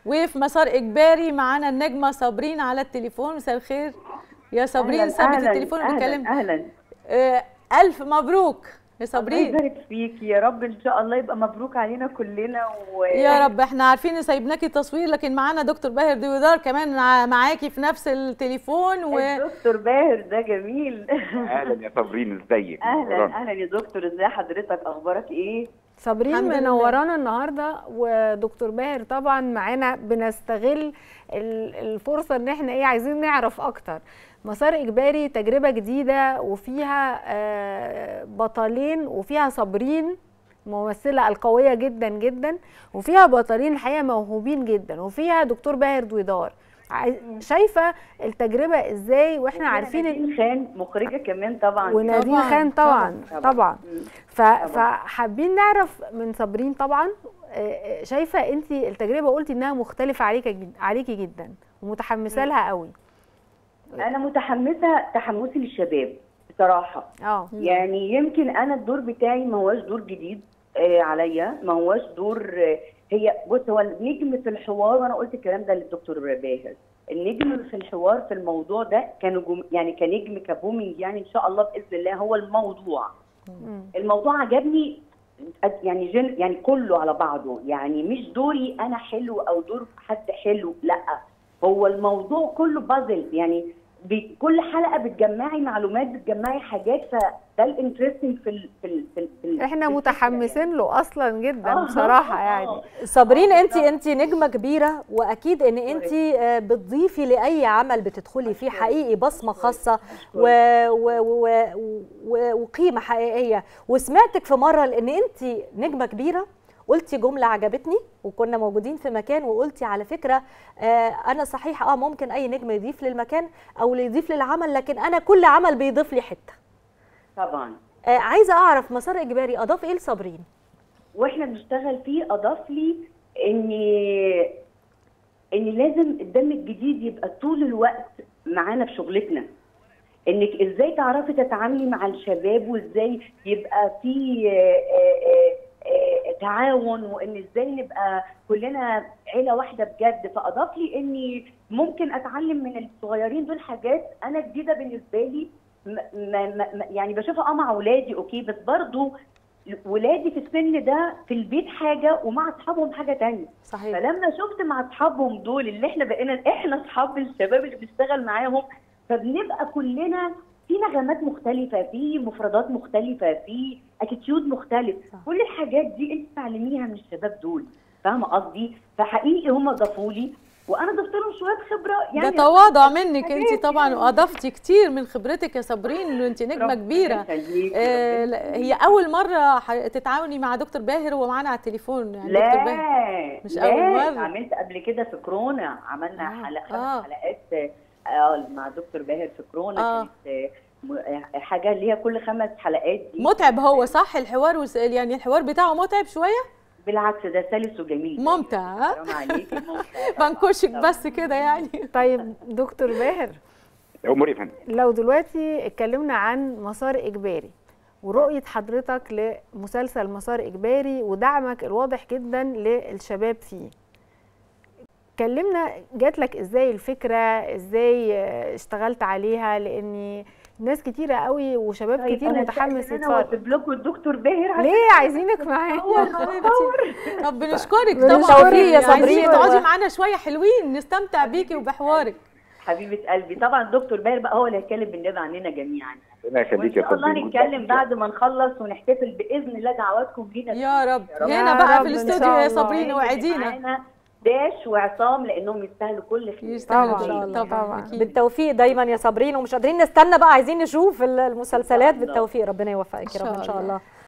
وفي مسار اجباري معانا النجمه صابرين على التليفون مساء الخير يا صابرين أهلاً، سابت أهلاً، التليفون أهلاً، بتكلم اهلا آه، الف مبروك يا الله صابرين يبارك فيك يا رب ان شاء الله يبقى مبروك علينا كلنا و... يا رب احنا عارفين ان سايبناكي تصوير لكن معانا دكتور باهر ديودار كمان ع- معاكي في نفس التليفون و الدكتور باهر ده جميل اهلا يا صابرين ازيك اهلا منورانا. اهلا يا دكتور ازي حضرتك اخبارك ايه صابرين الحمد لله. منورانا النهارده ودكتور باهر طبعا معانا بنستغل ال- الفرصه ان احنا ايه عايزين نعرف اكتر مسار اجباري تجربه جديده وفيها آه، بطلين وفيها صابرين ممثله القويه جدا جدا وفيها بطلين الحقيقه موهوبين جدا وفيها دكتور باهر دويدار عاي- شايفه التجربه ازاي واحنا عارفين إن- نادين خان مخرجه كمان طبعا ونادين طبعاً، خان طبعا طبعاً. طبعا مم. ف- فحابين نعرف من صابرين طبعا آه، آه، شايفه انت التجربه قلتي انها مختلفه عليك جد- عليكي جدا ومتحمسه لها قوي انا متحمسه تحمسي للشباب بصراحه اه يعني يمكن انا الدور بتاعي ما هوش دور جديد آه عليا ما هوش دور آه هي بص هو النجم في الحوار وانا قلت الكلام ده للدكتور باهر النجم في الحوار في الموضوع ده كنجوم يعني كنجم كبومينج يعني ان شاء الله باذن الله هو الموضوع مم. الموضوع عجبني يعني جن يعني كله على بعضه يعني مش دوري انا حلو او دور حد حلو لا هو الموضوع كله بازل يعني ب- كل حلقه بتجمعي معلومات بتجمعي حاجات فده الانترستنج في ال في ال في, ال في ال- احنا في متحمسين له اصلا جدا آه، بصراحه آه، يعني آه. صابرين آه، انت بالظبط. انت نجمه كبيره واكيد ان انت آه، بتضيفي لاي عمل بتدخلي فيه حقيقي بصمه خاصه و و و و وقيمه حقيقيه وسمعتك في مره لان انت نجمه كبيره قلتي جمله عجبتني وكنا موجودين في مكان وقلتي على فكره آه انا صحيح اه ممكن اي نجم يضيف للمكان او يضيف للعمل لكن انا كل عمل بيضيف لي حته طبعا آه عايزه اعرف مسار اجباري اضاف ايه لصابرين واحنا بنشتغل فيه اضاف لي ان ان لازم الدم الجديد يبقى طول الوقت معانا في شغلتنا انك ازاي تعرفي تتعاملي مع الشباب وازاي يبقى في آه، آه، آه، تعاون وان ازاي نبقى كلنا عيله واحده بجد فاضاف لي اني ممكن اتعلم من الصغيرين دول حاجات انا جديده بالنسبه لي ما ما ما يعني بشوفها اه مع اولادي اوكي بس برضو ولادي في السن ده في البيت حاجه ومع اصحابهم حاجه تانية صحيح فلما شفت مع اصحابهم دول اللي احنا بقينا احنا اصحاب الشباب اللي بنشتغل معاهم فبنبقى كلنا في نغمات مختلفه في مفردات مختلفه في اتيتيود مختلف صح. كل الحاجات دي انت تعلميها من الشباب دول فاهمه قصدي فحقيقي هم ضافوا لي وانا ضفت لهم شويه خبره ده يعني تواضع منك انت حاجات طبعا يعني. واضفتي كتير من خبرتك يا صابرين انه انت نجمه ربنا كبيره يخليك، آه، ربنا لا، هي اول مره ح- تتعاوني مع دكتور باهر وهو معانا على التليفون يعني دكتور باهر لا مش لا، أول مرة. عملت قبل كده في كورونا عملنا آه، حلقة خمس آه. حلقات آه، مع دكتور باهر في كورونا آه. كانت آه، م- آه، حاجة اللي هي كل خمس حلقات دي متعب هو صح الحوار والس... يعني الحوار بتاعه متعب شويه بالعكس ده سلس وجميل ممتع ها حرام عليكي ممتع طبعاً. بنكشك طبعاً. بس كده يعني طيب دكتور باهر اموري يا فندم لو دلوقتي اتكلمنا عن مسار اجباري ورؤيه حضرتك لمسلسل مسار اجباري ودعمك الواضح جدا للشباب فيه كلمنا جات لك ازاي الفكره ازاي آه، اشتغلت عليها لان ناس كتيره قوي وشباب طيب، كتير أنا متحمس أستأذن أنا يتفرج واسيب لكم الدكتور باهر عشان ليه عايزينك معانا يا حبيبتي طب بنشكرك بالتوفيق طبعا يا عايزين صابرين. تقعدي معانا شويه حلوين نستمتع بيكي وبحوارك حبيبة قلبي طبعا الدكتور باهر بقى هو اللي هيتكلم بالنبي عننا جميعا ربنا وان يخليك يا شاء الله صابرين نتكلم بعد ما نخلص ونحتفل باذن الله دعواتكم لينا يا رب رب. هنا يا بقى رب في إن الاستوديو شاء يا الله. صابرين وعدينا معانا داش وعصام لانهم يستاهلوا كل خير يستاهلوا طبعاً، إن شاء الله. طبعاً. أكيد. بالتوفيق دايما يا صابرين ومش قادرين نستنى بقى عايزين نشوف المسلسلات الله. بالتوفيق ربنا يوفقك إن يا رب شاء ان شاء الله. الله